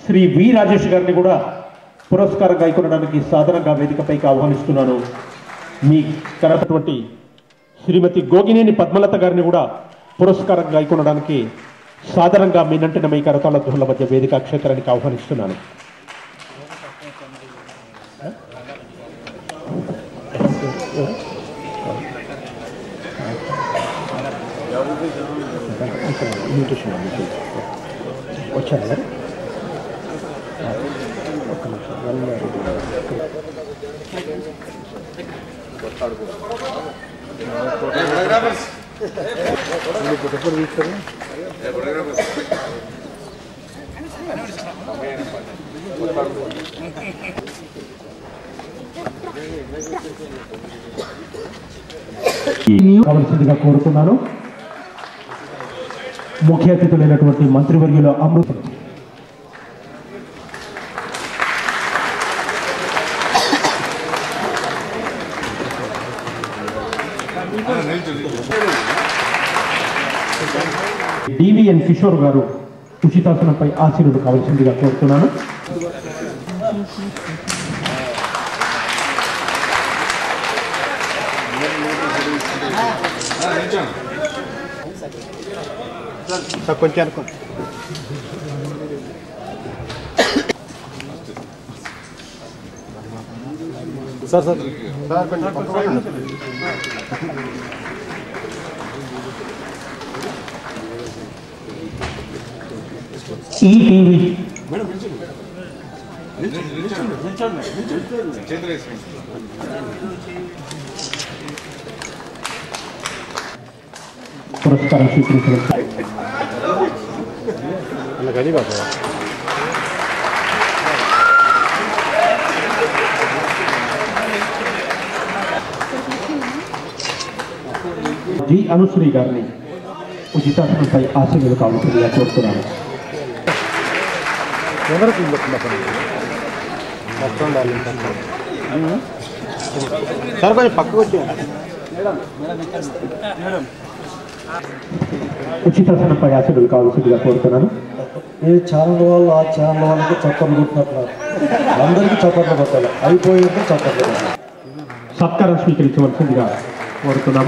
శ్రీ వి రాజేష్ గారిని కూడా పురస్కారం గైకొనడానికి సాధారణంగా వేదికపైకి ఆహ్వానిస్తున్నాను మీ కనపటువంటి శ్రీమతి గోగినేని పద్మలత గారిని కూడా పురస్కారం గైకొనడానికి సాధారణంగా మీ నంటిన మీ కరతాళ ధ్వనుల మధ్య వేదిక క్షేత్రానికి ఆహ్వానిస్తున్నాను వచ్చారు గారు ఒక్క నిమిషం వన్ కావలసిందిగా కోరుతున్నాను ముఖ్య అతిథులైనటువంటి మంత్రివర్యుల అమృతం డివిఎన్ కిషోర్ గారు ఉచితాసనంపై ఆశీనుడు కావాల్సిందిగా కోరుతున్నాను కొంచెం అనుకో సార్ సార్ సార్ కొంచెం పక్కకు రండి. ఈటీవీ పురస్కారం స్వీకరించవచ్చు జి అనుశ్రీ గారిని ఉచితాసనంపై ఆశీనులు కావాల్సిందిగా కోరుతున్నాను సార్ కొంచెం పక్కకు వచ్చి ఉచితాసనంపై ఆశీనులు కావాల్సిందిగా కోరుతున్నాను ఏ ఛానల్ వాళ్ళు ఆ ఛానల్ వాళ్ళకి చప్పట్లు కొట్టినట్లు అందరికీ చప్పట్లు కొట్టాలి అయిపోయింది చప్పట్లు కొట్టాలి సత్కారం స్వీకరించవలసిందిగా కోరుతున్నాము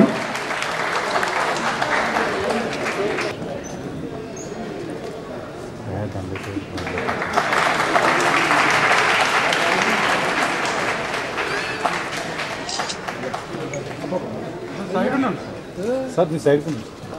సార్ మీ సైడ్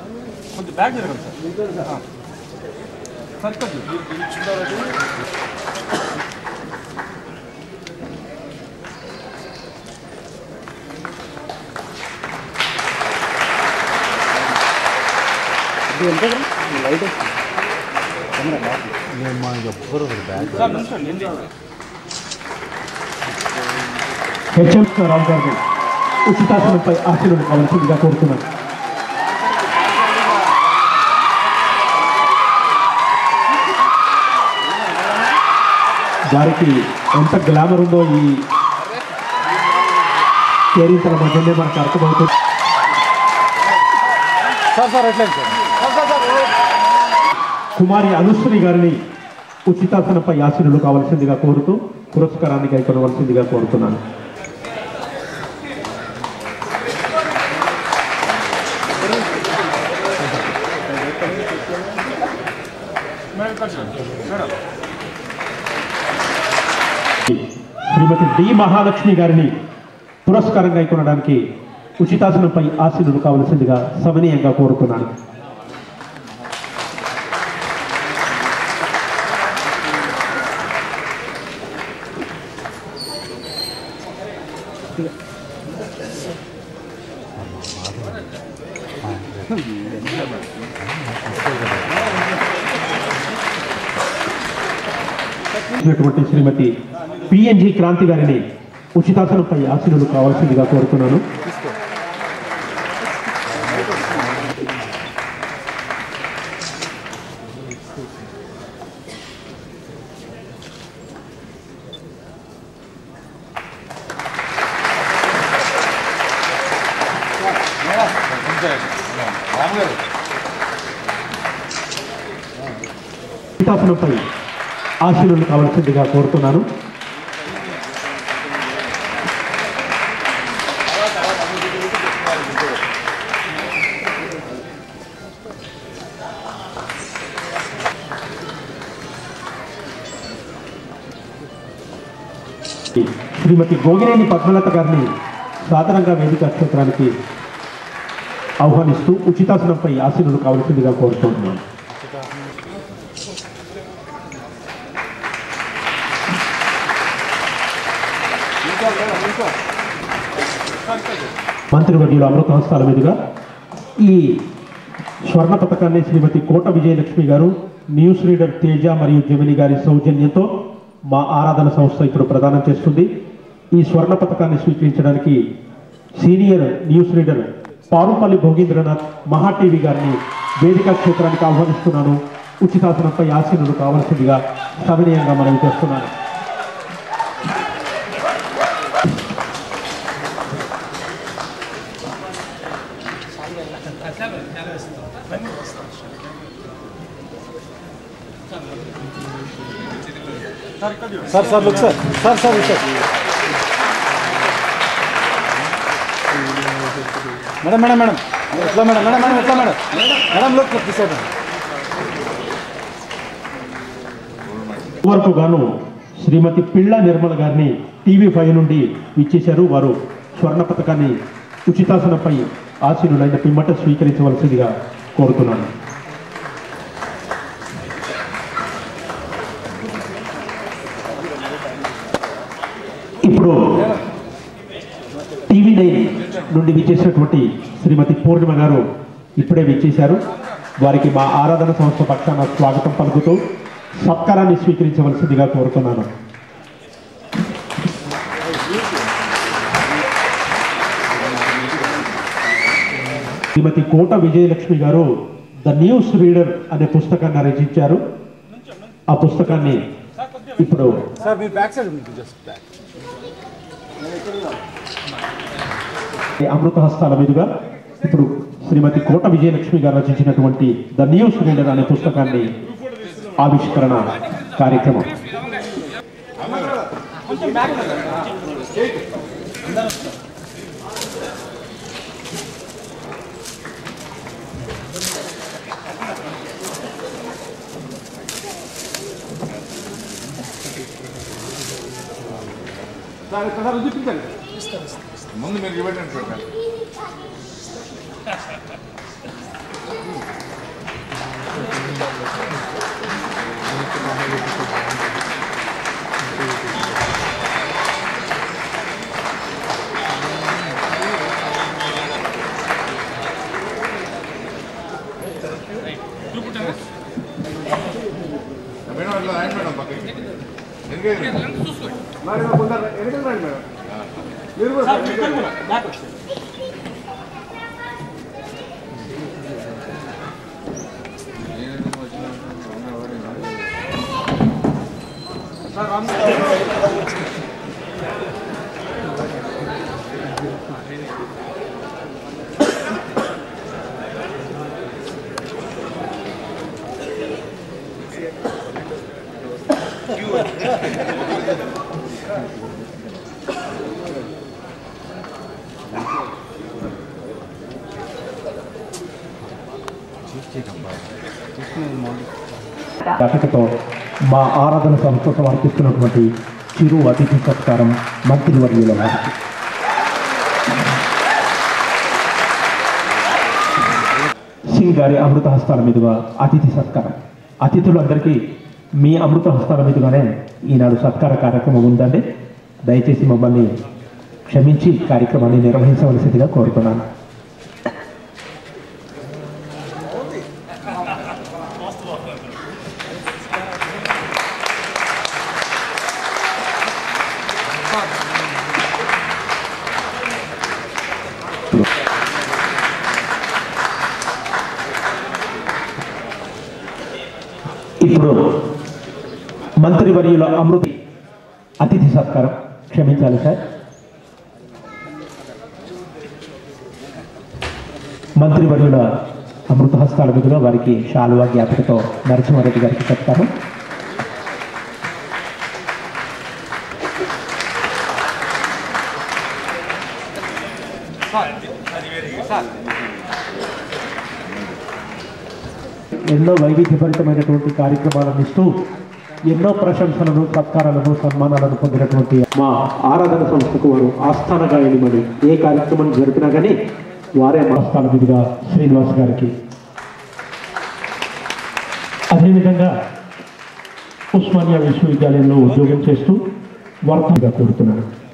హెచ్ఎం రావు గారిని ఉచితాసనంపై ఆశీనులు కావాల్సిందిగా కోరుతున్నాను వారికి ఎంత గ్లామర్ ఉందో ఈ కేరింతల మధ్యనే మనకు అర్థమవుతుంది సార్ సార్ ఎట్లా సార్ కుమారి అనుశ్రీ గారిని ఉచితాసనంపై ఆశీనులు కావాల్సిందిగా కోరుతూ పురస్కారాన్ని కైకొనవలసిందిగా కోరుతున్నాను శ్రీమతి డి మహాలక్ష్మి గారిని పురస్కారం కైకొనడానికి ఉచితాసనంపై ఆశీనులు కావలసిందిగా సమనీయంగా కోరుతున్నాను ఇచ్చినటువంటి శ్రీమతి పిఎన్జి క్రాంతి గారిని ఉచితాసనంపై ఆశీనులు కావాల్సిందిగా కోరుతున్నాను ఉచితాసనంపై ఆశీనులు కావాల్సిందిగా కోరుతున్నాను శ్రీమతి గోగినేని పద్మలత గారిని సాధారణంగా వేదిక క్షేత్రానికి ఆహ్వానిస్తూ ఉచితాసనంపై ఆశీనులు కావాల్సిందిగా కోరుతున్నాను మంత్రివర్యుల అమృత హస్తాల మీదుగా ఈ స్వర్ణ పథకాన్ని శ్రీమతి కోట విజయలక్ష్మి గారు న్యూస్ రీడర్ తేజ మరియు జమిని గారి సౌజన్యంతో మా ఆరాధన సంస్థ ఇప్పుడు ప్రదానం చేస్తుంది ఈ స్వర్ణ పథకాన్ని స్వీకరించడానికి senior news reader Parupalli Bhogendranath Maha TV గారిని వేదిక క్షేత్రానికి ఆహ్వానిస్తున్నాను ఉచితాసనంపై ఆశీనులు కావాల్సిందిగా సవినయంగా మనవి చేస్తున్నాను sir sir look sir sir sir sir madam madam madam ఎట్లా మేడం మేడం మేడం ఎట్లా మేడం మేడం లుక్ తీసేయండి వరకు గాను శ్రీమతి పిళ్ళ నిర్మల గారిని టీవీ ఫైవ్ నుండి ఇచ్చేశారు వారు స్వర్ణ పథకాన్ని ఉచితాసనపై ఆశీనులైన పిమ్మట స్వీకరించవలసిందిగా కోరుతున్నాను ఇప్పుడు టీవీ నైన్ నుండి విచ్చేసినటువంటి శ్రీమతి పూర్ణిమ గారు ఇప్పుడే విచ్చేశారు వారికి మా ఆరాధన సంస్థ పక్షాన స్వాగతం పలుకుతూ సత్కారాన్ని స్వీకరించవలసిందిగా కోరుతున్నాను శ్రీమతి కోట విజయలక్ష్మి గారు ద న్యూస్ రీడర్ అనే పుస్తకాన్ని రచించారు ఆ పుస్తకాన్ని ఇప్పుడు సార్ మీరు బ్యాక్ సైడ్ ఉంది జస్ట్ బ్యాక్ ఈ అమృత హస్తాల మీదుగా ఇప్పుడు శ్రీమతి కోట విజయలక్ష్మి గారు రచించినటువంటి ద న్యూస్ రీడర్ అనే పుస్తకాన్ని ఆవిష్కరణ కార్యక్రమం సార్ ఇక్కడ సార్ చూపించండి ముందు మీరు ఇవ్వండి పెట్టాలి మేడం అట్లా రాయండి మేడం పక్కకి ఎందుకంటే మేడం కొందరు వెనకాల రండి మేడం మీరు కూడా సార్ వెనకాల కూడా. సార్ రామ్ దశకతో మా ఆరాధన సంస్థ సమర్పిస్తున్నటువంటి చిరు అతిథి సత్కారం మంత్రివర్యుల వారికి సింగ్ గారి అమృత హస్తాల మీదుగా అతిథి సత్కారం అతిథులందరికీ మీ అమృత హస్తాల మీదుగానే ఈనాడు సత్కార కార్యక్రమం ఉందండి దయచేసి మమ్మల్ని క్షమించి కార్యక్రమాన్ని నిర్వహించవలసిందిగా కోరుతున్నాను ఇప్పుడు మంత్రివర్యుల అమృత అతిథి సత్కారం క్షమించాలి సార్ మంత్రివర్యుల అమృత హస్తాల మీదుగా వారికి శాలువా జ్ఞాపికతో నరసింహారెడ్డి గారికి సత్కారం ఎన్నో వైవిధ్యభరితమైనటువంటి కార్యక్రమాలను ఇస్తూ ఎన్నో ప్రశంసలను సత్కారాలను సన్మానాలను పొందినటువంటి మా ఆరాధన సంస్థకు వారు ఆస్థాన గాయనిమని ఏ కార్యక్రమం జరిపినా కానీ వారే మా స్థాన మీదుగా శ్రీనివాస్ గారికి అదేవిధంగా ఉస్మానియా విశ్వవిద్యాలయంలో ఉద్యోగం చేస్తూ వర్తగా కోరుతున్నాను